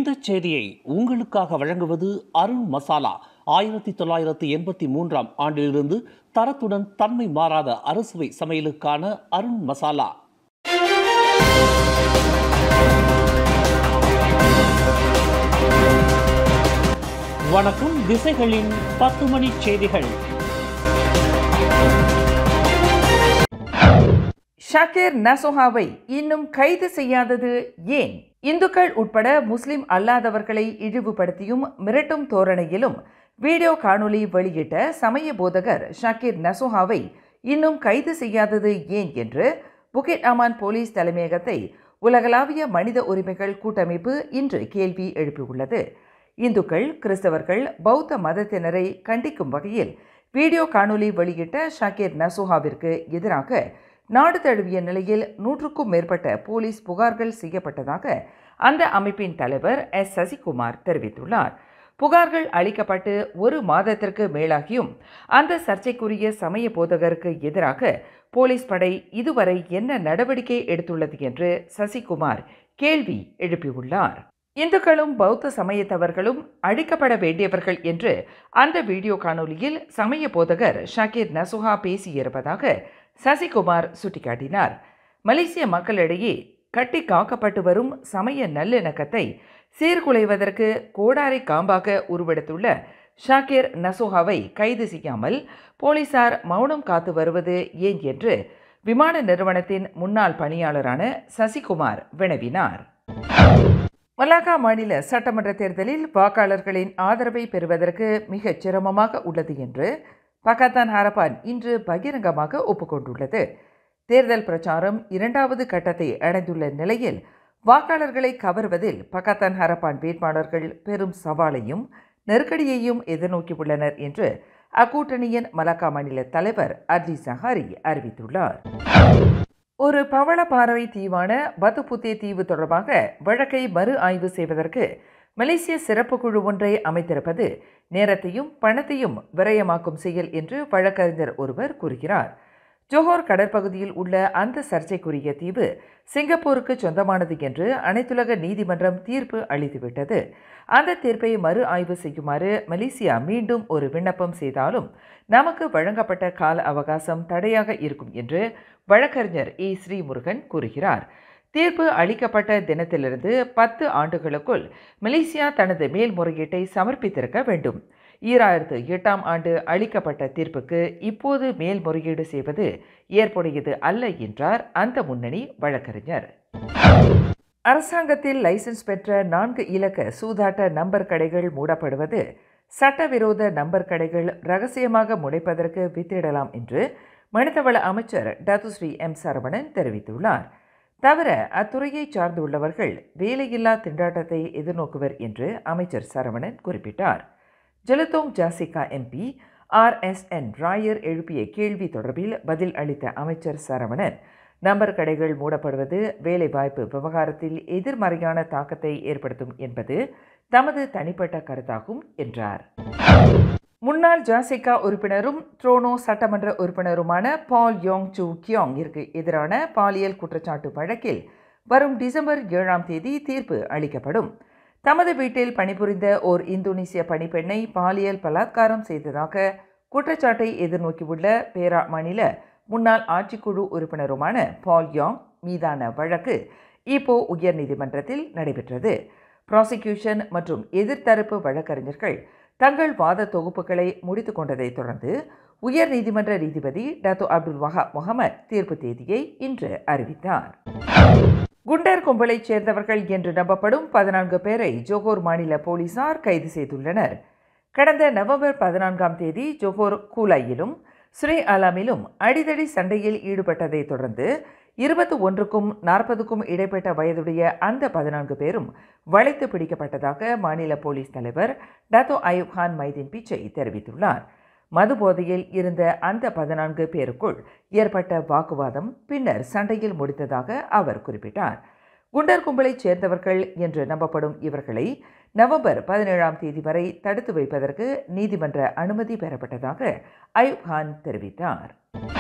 இந்த செய்தியை உங்களுக்காக வழங்குவது அருண் மசாலா ஆயிரத்தி தொள்ளாயிரத்தி எண்பத்தி மூன்றாம் ஆண்டிலிருந்து தரத்துடன் தன்மை மாறாத அறுசுவை சமையலுக்கான அருண் மசாலா வணக்கம் திசைகளின் பத்து மணி செய்திகள் ஷாக்கிர் நசோஹாவை இன்னும் கைது செய்யாதது ஏன் இந்துக்கள் உட்பட முஸ்லிம் அல்லாதவர்களை இழிவுபடுத்தியும் மிரட்டும் தோரணையிலும் வீடியோ காணொளி வெளியிட்ட சமய போதகர் ஷாக்கிர் நசோஹாவை இன்னும் கைது செய்யாதது ஏன் என்று புகிட் அமான் போலீஸ் தலைமையகத்தை உலகளாவிய மனித உரிமைகள் கூட்டமைப்பு இன்று கேள்வி எழுப்பியுள்ளது இந்துக்கள் கிறிஸ்தவர்கள் பௌத்த மதத்தினரை கண்டிக்கும் வகையில் வீடியோ காணொளி வெளியிட்ட ஷாக்கிர் நசோஹாவிற்கு எதிராக நாடு தழுவிய நிலையில் நூற்றுக்கும் மேற்பட்ட போலீஸ் புகார்கள் செய்யப்பட்டதாக அந்த அமைப்பின் தலைவர் எஸ் சசிகுமார் தெரிவித்துள்ளார் புகார்கள் அளிக்கப்பட்டு ஒரு மாதத்திற்கு மேலாகியும் அந்த சர்ச்சைக்குரிய சமய போதகருக்கு எதிராக போலீஸ் படை இதுவரை என்ன நடவடிக்கை எடுத்துள்ளது என்று சசிகுமார் கேள்வி எழுப்பியுள்ளார் இந்துக்களும் பௌத்த சமயத்தவர்களும் அழிக்கப்பட வேண்டியவர்கள் என்று அந்த வீடியோ காணொலியில் சமய போதகர் ஷாக்கிர் நசுஹா பேசியிருப்பதாக சசிகுமார் சுட்டிக்காட்டினார் மலேசிய மக்களிடையே கட்டி காக்கப்பட்டு வரும் சமய நல்லிணக்கத்தை சீர்குலைவதற்கு கோடாரை காம்பாக உருவெடுத்துள்ள ஷாக்கிர் நசோஹாவை கைது செய்யாமல் போலீசார் மௌனம் காத்து வருவது ஏன் என்று விமான நிறுவனத்தின் முன்னாள் பணியாளரான சசிகுமார் வினவினார் மலாக்கா மாநில சட்டமன்ற தேர்தலில் வாக்காளர்களின் ஆதரவை பெறுவதற்கு மிகச் சிரமமாக உள்ளது என்று பகத்தான் ஹரப்பான் இன்று பகிரங்கமாக ஒப்புக்கொண்டுள்ளது தேர்தல் பிரச்சாரம் இரண்டாவது கட்டத்தை அடைந்துள்ள நிலையில் வாக்காளர்களை கவர்வதில் பகத்தான் ஹரப்பான் வேட்பாளர்கள் பெரும் சவாலையும் நெருக்கடியையும் எதிர்நோக்கியுள்ளனர் என்று அக்கூட்டணியின் மலாக்கா மாநில தலைவர் அர்லி சஹாரி அறிவித்துள்ளார் ஒரு பவளப்பாறை தீவான பத்துப்புத்தே தீவு தொடர்பாக வழக்கை மறு ஆய்வு செய்வதற்கு மலேசிய சிறப்பு குழு ஒன்றை அமைத்திருப்பது நேரத்தையும் பணத்தையும் விரயமாக்கும் செயல் என்று வழக்கறிஞர் ஒருவர் கூறுகிறார் ஜோஹோர் கடற்பகுதியில் உள்ள அந்த சர்ச்சைக்குரிய தீவு சிங்கப்பூருக்கு சொந்தமானது என்று அனைத்துலக நீதிமன்றம் தீர்ப்பு அளித்துவிட்டது அந்த தீர்ப்பை மறு ஆய்வு செய்யுமாறு மலேசியா மீண்டும் ஒரு விண்ணப்பம் செய்தாலும் நமக்கு வழங்கப்பட்ட கால அவகாசம் தடையாக இருக்கும் என்று வழக்கறிஞர் ஏ ஸ்ரீமுருகன் கூறுகிறார் தீர்ப்பு அளிக்கப்பட்ட தினத்திலிருந்து பத்து ஆண்டுகளுக்குள் மலேசியா தனது மேல்முறையீட்டை சமர்ப்பித்திருக்க வேண்டும் ஈராயிரத்து எட்டாம் ஆண்டு அளிக்கப்பட்ட தீர்ப்புக்கு இப்போது மேல்முறையீடு செய்வது ஏற்புடையது அல்ல என்றார் அந்த முன்னணி வழக்கறிஞர் அரசாங்கத்தில் லைசன்ஸ் பெற்ற நான்கு இலக்க சூதாட்ட நம்பர் கடைகள் மூடப்படுவது சட்டவிரோத நம்பர் கடைகள் ரகசியமாக முனைப்பதற்கு வித்திடலாம் என்று மனிதவள அமைச்சர் டத்துஸ்ரீ எம் சரவணன் தெரிவித்துள்ளார் தவிர அத்துறையை சார்ந்துள்ளவர்கள் வேலையில்லா திண்டாட்டத்தை எதிர்நோக்குவர் என்று அமைச்சர் சரவணன் குறிப்பிட்டார் ஜலத்தோங் ஜாசிகா எம்பி ஆர்எஸ்என் ராயர் எழுப்பிய கேள்வி தொடர்பில் பதில் அளித்த அமைச்சர் சரவணன் நம்பர் கடைகள் மூடப்படுவது வேலைவாய்ப்பு விவகாரத்தில் எதிர்மறையான தாக்கத்தை ஏற்படுத்தும் என்பது தமது தனிப்பட்ட கருத்தாகும் என்றார் முன்னாள் ஜாசிகா உறுப்பினரும் த்ரோனோ சட்டமன்ற உறுப்பினருமான பால் யோங் சூ கியோங்கிற்கு எதிரான பாலியல் குற்றச்சாட்டு வழக்கில் வரும் டிசம்பர் ஏழாம் தேதி தீர்ப்பு அளிக்கப்படும் தமது வீட்டில் பணிபுரிந்த ஓர் இந்தோனேசிய பணிப்பெண்ணை பாலியல் பலாத்காரம் செய்ததாக குற்றச்சாட்டை எதிர்நோக்கியுள்ள பேரா மாநில முன்னாள் ஆட்சிக்குழு உறுப்பினருமான பால் யாங் மீதான வழக்கு இப்போ உயர்நீதிமன்றத்தில் நடைபெற்றது ப்ராசிக்யூஷன் மற்றும் எதிர்த்தரப்பு வழக்கறிஞர்கள் தங்கள் வாத தொகுப்புகளை முடித்து கொண்டதை தொடர்ந்து உயர் நீதிமன்ற நீதிபதி டாத்தோ அப்துல் வஹாப் முகமது தீர்ப்பு தேதியை இன்று அறிவித்தார் குண்டர் கும்பலைச் சேர்ந்தவர்கள் என்று நம்பப்படும் பதினான்கு பேரை ஜோகோர் மாநில போலீசார் கைது செய்துள்ளனர் கடந்த நவம்பர் பதினான்காம் தேதி ஜோகோர் கூலாயிலும் ஸ்ரீ அலாமிலும் அடிதடி சண்டையில் ஈடுபட்டதை தொடர்ந்து இருபத்தி ஒன்றுக்கும் நாற்பதுக்கும் இடைப்பட்ட வயதுடைய அந்த பதினான்கு பேரும் வளைத்து பிடிக்கப்பட்டதாக மாநில போலீஸ் தலைவர் டத்தோ அயூப் கான் மைதீன் பிச்சை தெரிவித்துள்ளார் மது போதையில் இருந்த அந்த பதினான்கு பேருக்குள் ஏற்பட்ட வாக்குவாதம் பின்னர் சண்டையில் முடித்ததாக அவர் குறிப்பிட்டார் குண்டர் கும்பலைச் சேர்ந்தவர்கள் என்று நம்பப்படும் இவர்களை நவம்பர் பதினேழாம் தேதி வரை தடுத்து வைப்பதற்கு நீதிமன்ற அனுமதி பெறப்பட்டதாக அயூப் கான் தெரிவித்தார்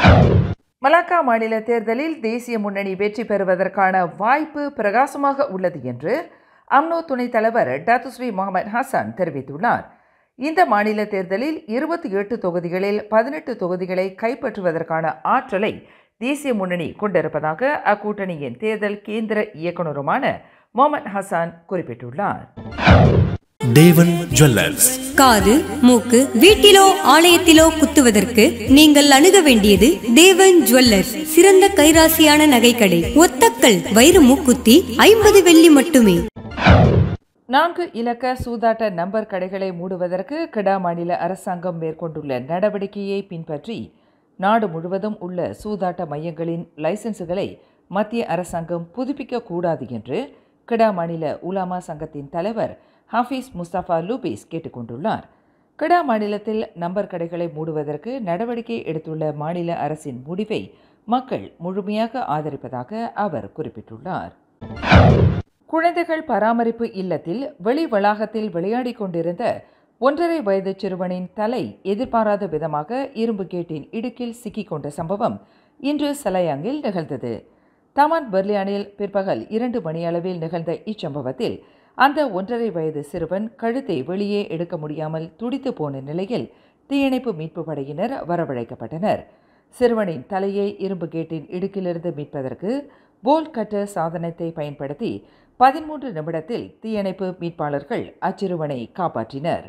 மலாக்கா மாநில தேர்தலில் தேசிய முன்னணி வெற்றி பெறுவதற்கான வாய்ப்பு பிரகாசமாக உள்ளது என்று அம்னோ துணைத் தலைவர் டாத்துஸ்ரீ முகமது ஹசன் தெரிவித்துள்ளார் இந்த மாநில தேர்தலில் இருபத்தி எட்டு தொகுதிகளில் பதினெட்டு தொகுதிகளை கைப்பற்றுவதற்கான ஆற்றலை தேசிய முன்னணி கொண்டிருப்பதாக அக்கூட்டணியின் தேர்தல் கேந்திர இயக்குநருமான முகமது ஹசான் குறிப்பிட்டுள்ளார் தேவன் ஜுவல்லர்ஸ் காது மூக்கு வீட்டிலோ ஆலயத்திலோ குத்துவதற்கு நீங்கள் அணுக வேண்டியது தேவன் ஜுவல்லர்ஸ் சிறந்த கைராசியான நகைக்கடை ஒத்தக்கல் வைர மூக்குத்தி ஐம்பது வெள்ளி மட்டுமே நான்கு இலக்க சூதாட்ட நம்பர் கடைகளை மூடுவதற்கு கிடா மாநில அரசாங்கம் மேற்கொண்டுள்ள நடவடிக்கையை பின்பற்றி நாடு முழுவதும் உள்ள சூதாட்ட மையங்களின் லைசன்ஸுகளை மத்திய அரசாங்கம் புதுப்பிக்க கூடாது என்று கிடா மாநில உலாமா சங்கத்தின் தலைவர் ஹாஃபீஸ் முஸ்தபா லூபீஸ் கேட்டுக்கொண்டுள்ளார் கிடா மாநிலத்தில் நம்பர் கடைகளை மூடுவதற்கு நடவடிக்கை எடுத்துள்ள மாநில அரசின் முடிவை மக்கள் முழுமையாக ஆதரிப்பதாக அவர் குறிப்பிட்டுள்ளார் குழந்தைகள் பராமரிப்பு இல்லத்தில் வெளி வளாகத்தில் விளையாடிக் கொண்டிருந்த ஒன்றரை வயது சிறுவனின் தலை எதிர்பாராத விதமாக இரும்பு கேட்டின் இடுக்கில் சிக்கிக்கொண்ட சம்பவம் இன்று சலயாங்கில் நிகழ்ந்தது தமான் பெர்லியானில் பிற்பகல் இரண்டு மணியளவில் நிகழ்ந்த இச்சம்பவத்தில் அந்த ஒன்றரை வயது சிறுவன் கழுத்தை வெளியே எடுக்க முடியாமல் துடித்து போன நிலையில் தீயணைப்பு மீட்பு படையினர் வரவழைக்கப்பட்டனர் சிறுவனின் தலையை இரும்பு கேட்டின் இடுக்கிலிருந்து மீட்பதற்கு போல் கட்டர் சாதனத்தை பயன்படுத்தி பதிமூன்று நிமிடத்தில் தீயணைப்பு மீட்பாளர்கள் அச்சிறுவனை காப்பாற்றினர்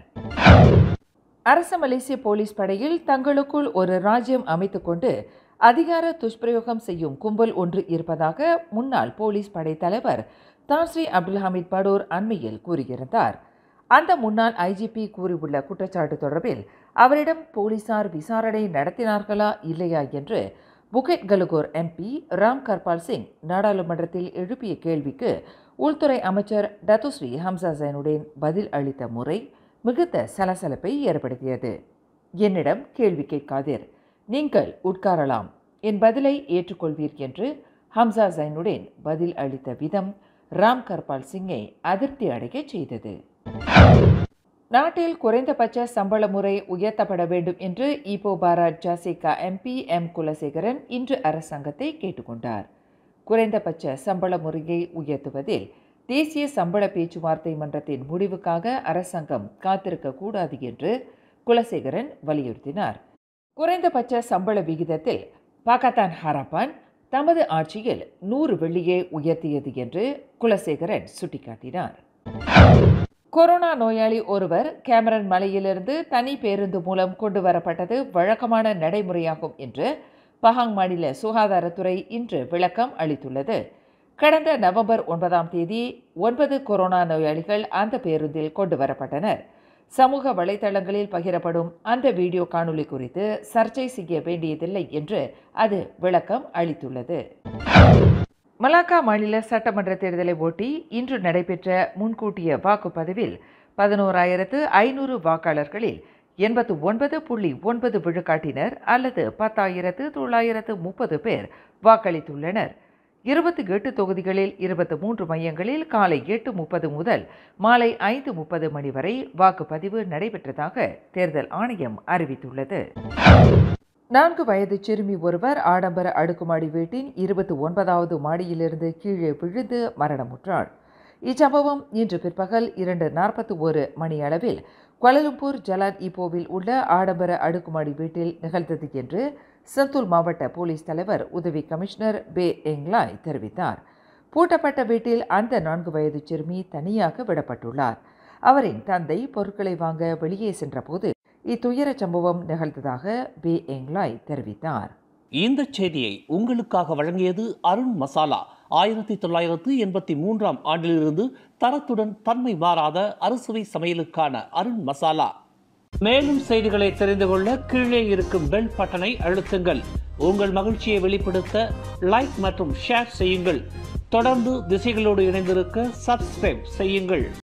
அரச மலேசிய போலீஸ் படையில் தங்களுக்குள் ஒரு ராஜ்யம் அமைத்துக்கொண்டு அதிகார துஷ்பிரயோகம் செய்யும் கும்பல் ஒன்று இருப்பதாக முன்னாள் போலீஸ் படை தலைவர் தாஸ்ரீ அப்துல் ஹமீத் படோர் அண்மையில் கூறியிருந்தார் அந்த முன்னாள் ஐஜிபி கூறியுள்ள குற்றச்சாட்டு தொடர்பில் அவரிடம் போலீசார் விசாரணை நடத்தினார்களா இல்லையா என்று Bukit Gelugor MP Ram Karpal Singh நாடாளுமன்றத்தில் எழுப்பிய கேள்விக்கு உள்துறை அமைச்சர் டத்துஸ்ரீ ஹம்சா ஜைனுடன் பதில் அளித்த முறை மிகுந்த சலசலப்பை ஏற்படுத்தியது என்னிடம் கேள்வி கேட்காதீர் நீங்கள் உட்காரலாம் என் பதிலை ஏற்றுக்கொள்வீர் என்று ஹம்சா ஜைனுடன் பதில் அளித்த விதம் ராம் கர்பால் சிங்கை அதிருப்தி அடையச் செய்தது நாட்டில் குறைந்தபட்ச சம்பள முறை உயர்த்தப்பட வேண்டும் என்று ஈப்போ பாராட் ஜாசிகா எம்பி எம் குலசேகரன் இன்று அரசாங்கத்தை கேட்டுக்கொண்டார் குறைந்தபட்ச சம்பள முறையை உயர்த்துவதில் தேசிய சம்பள பேச்சுவார்த்தை மன்றத்தின் முடிவுக்காக அரசாங்கம் காத்திருக்க கூடாது என்று குலசேகரன் வலியுறுத்தினார் குறைந்தபட்ச சம்பள விகிதத்தில் பாகத்தான் ஹராப்பான் தமது ஆட்சியில் நூறு வெள்ளியை உயர்த்தியது என்று குலசேகரன் சுட்டிக்காட்டினார் கொரோனா நோயாளி ஒருவர் கேமரன் மலையிலிருந்து தனி பேருந்து மூலம் கொண்டு வரப்பட்டது வழக்கமான நடைமுறையாகும் என்று பஹாங் மாநில சுகாதாரத்துறை இன்று விளக்கம் அளித்துள்ளது கடந்த நவம்பர் ஒன்பதாம் தேதி ஒன்பது கொரோனா நோயாளிகள் அந்த பேருந்தில் கொண்டு வரப்பட்டனர் சமூக வலைதளங்களில் பகிரப்படும் அந்த வீடியோ காணொளி குறித்து சர்ச்சை செய்ய வேண்டியதில்லை என்று அது விளக்கம் அளித்துள்ளது மலாக்கா மாநில சட்டமன்ற தேர்தலை ஒட்டி இன்று நடைபெற்ற முன்கூட்டிய வாக்குப்பதிவில் பதினோராயிரத்து ஐநூறு வாக்காளர்களில் எண்பத்து ஒன்பது புள்ளி ஒன்பது விழுக்காட்டினர் அல்லது பத்தாயிரத்து தொள்ளாயிரத்து முப்பது பேர் வாக்களித்துள்ளனர் இருபத்தி எட்டு தொகுதிகளில் இருபத்தி மூன்று மையங்களில் காலை எட்டு முப்பது முதல் மாலை ஐந்து முப்பது மணி வரை வாக்குப்பதிவு நடைபெற்றதாக தேர்தல் ஆணையம் அறிவித்துள்ளது நான்கு வயது சிறுமி ஒருவர் ஆடம்பர அடுக்குமாடி வீட்டின் இருபத்தி ஒன்பதாவது மாடியிலிருந்து கீழே விழுந்து மரணமுற்றார் இச்சம்பவம் இன்று பிற்பகல் இரண்டு நாற்பத்தி ஒரு மணியளவில் கோலலம்பூர் ஜலான் இப்போவில் உள்ள ஆடம்பர அடுக்குமாடி வீட்டில் நிகழ்ந்தது என்று சந்தூல் மாவட்ட போலீஸ் தலைவர் உதவி கமிஷனர் பே எங்லாய் தெரிவித்தார் பூட்டப்பட்ட வீட்டில் அந்த நான்கு வயது சிறுமி தனியாக விடப்பட்டுள்ளார் அவரின் தந்தை பொருட்களை வாங்க வெளியே சென்றபோது இத்துயர சம்பவம் நிகழ்ந்ததாக பே எங்லாய் தெரிவித்தார் இந்த செய்தியை உங்களுக்காக வழங்கியது அருண் மசாலா ஆயிரத்தி தொள்ளாயிரத்து எண்பத்தி மூன்றாம் ஆண்டிலிருந்து தரத்துடன் தன்மை மாறாத அறுசுவை சமையலுக்கான அருண் மசாலா மேலும் செய்திகளை தெரிந்து கொள்ள கீழே இருக்கும் பெல் பட்டனை அழுத்துங்கள் உங்கள் மகிழ்ச்சியை வெளிப்படுத்த லைக் மற்றும் ஷேர் செய்யுங்கள் தொடர்ந்து திசைகளோடு இணைந்திருக்க சப்ஸ்கிரைப் செய்யுங்கள்